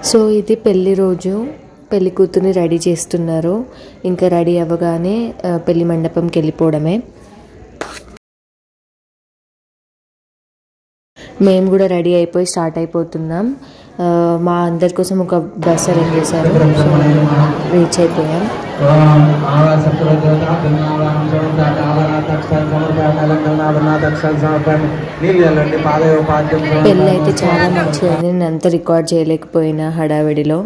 So ఇది పెళ్లి రోజు పెళ్లి కూతుర్ని రెడీ చేస్తున్నారు ఇంకా రెడీ అవ్వగానే ఆ, పెళ్లి మండపంకి వెళ్ళిపోవడమే మేము కూడా రెడీ అయిపోయి స్టార్ట్ అయిపోతున్నాం ఆ, మా అందరి కోసం ఒక బస్ అరేంజ్ చేశారు సో రీచ్ అయిపోయాం పెళ్ళి అయితే చాలా మంచిగా అయింది నేను అంత రికార్డ్ చేయలేకపోయినా హడావిడిలో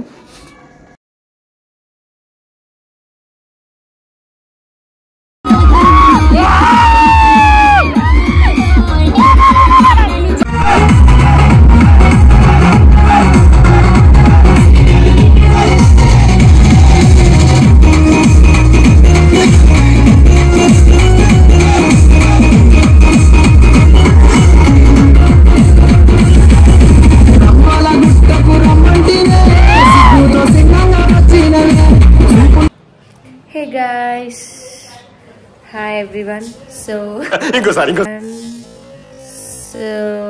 hey guys hi everyone so ఇంకోసారి ఇంకో సో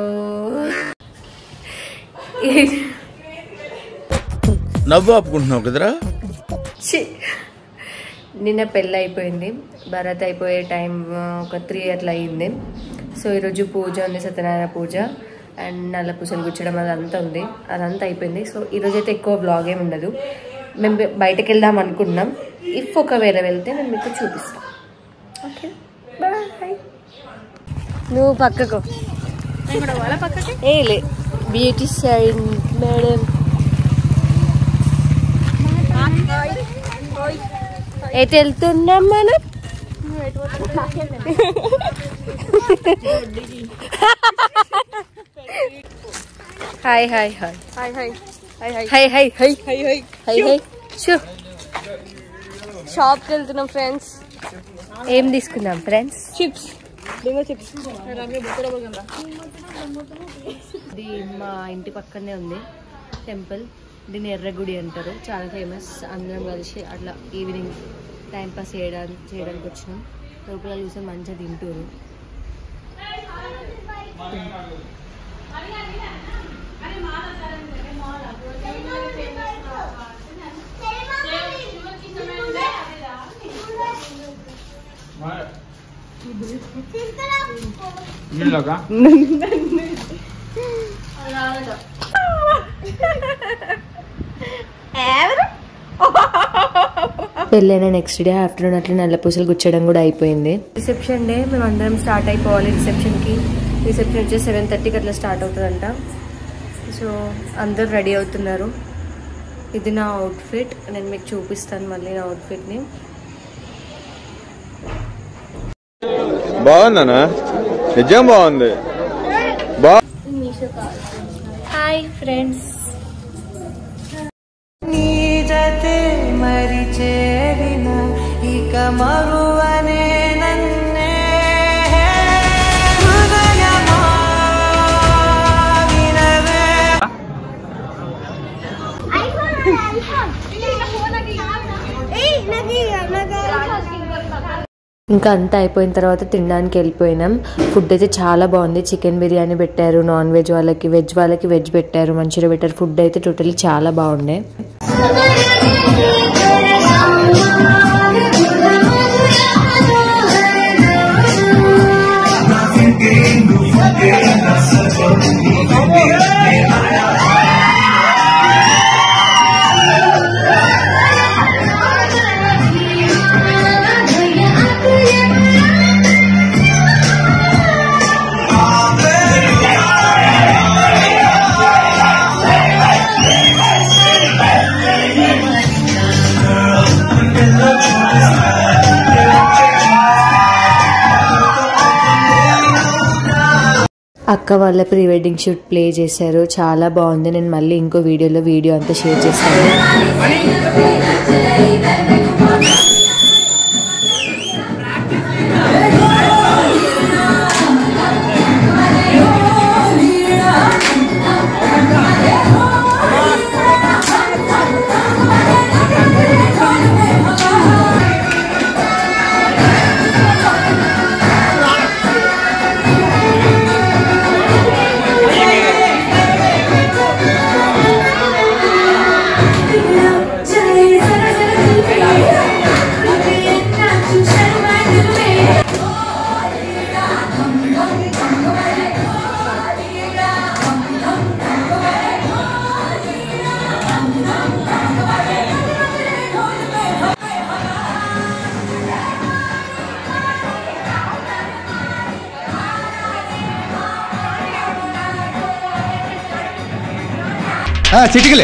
నవ్వు ఆపుకుంటున్నావు కదరా ఛీ. నిన్న పెళ్ళి అయిపోయింది భరత్ అయిపోయే టైం ఒక త్రీ అట్లా అయ్యింది సో ఈరోజు పూజ ఉంది సత్యనారాయణ పూజ అండ్ నల్ల పూసలు గుచ్చడం అదంతా ఉంది అదంతా అయిపోయింది సో ఈరోజు అయితే ఎక్కువ బ్లాగ్ ఏమి ఉండదు మేము బయ- బయటకు వెళ్దాం అనుకుంటున్నాం ఇఫ్ ఒకవేళ వెళ్తే నేను మీకు చూపిస్తాను ఓకే బాయ్ నువ్వు పక్కకు ఏ లే బ్యూటీ సైడ్ మేడం ఎటు వెళ్తున్నాం మనం hi hi hi hi hi hi hi hi hi hi hi hi hi hi shoe షాప్కి వెళ్తున్నాం ఫ్రెండ్స్ ఏం తీసుకుందాం ఫ్రెండ్స్ చిప్స్ బింగో చిప్స్ ఇది మా ఇంటి పక్కనే ఉంది టెంపుల్ దీన్ని ఎర్రగుడి అంటారు చాలా ఫేమస్ అందరం కలిసి అట్లా ఈవినింగ్ టైం పాస్ చేయడానికి చేయడానికి వచ్చినాం లోపల చూస్తే మంచిగా తింటారు పెళ్ళైన నెక్స్ట్ డే ఆఫ్టర్నూన్ అట్లా నల్ల పూసలు గుచ్చడం కూడా అయిపోయింది రిసెప్షన్ డే మేము అందరం స్టార్ట్ అయిపోవాలి రిసెప్షన్కి రిసెప్షన్ వచ్చి సెవెన్ థర్టీకి అట్లా స్టార్ట్ అవుతుందంట సో అందరు రెడీ అవుతున్నారు ఇది నా అవుట్ఫిట్ నేను మీకు చూపిస్తాను మళ్ళీ నా అవుట్ఫిట్ని బాగుందనా నిజం బాగుంది బా హాయ్ ఫ్రెండ్స్ నీ జతే మరి చేరిన ఇక మరువనే నన్నే హృదయమా వినవే ఇంకా అంతా అయిపోయిన తర్వాత తినడానికి వెళ్ళిపోయినాం ఫుడ్ అయితే చాలా బాగుంది చికెన్ బిర్యానీ పెట్టారు నాన్ వెజ్ వాళ్ళకి వెజ్ వాళ్ళకి వెజ్ పెట్టారు మంచిగా పెట్టారు ఫుడ్ అయితే టోటలీ చాలా బాగుండే అక్క వాళ్ళ ప్రీ వెడ్డింగ్ షూట్ ప్లే చేశారు చాలా బాగుంది నేను మళ్ళీ ఇంకో వీడియోలో వీడియో అంతా షేర్ చేస్తాను చిటికలే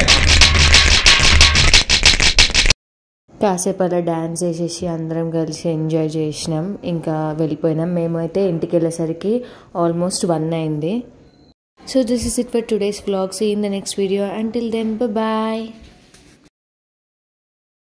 కాసేపు అలా డ్యాన్స్ వేసేసి అందరం కలిసి ఎంజాయ్ చేసినాం ఇంకా వెళ్ళిపోయినాం మేమైతే ఇంటికి వెళ్ళేసరికి ఆల్మోస్ట్ వన్ అయింది so this is it for today's vlog see in the next video until then bye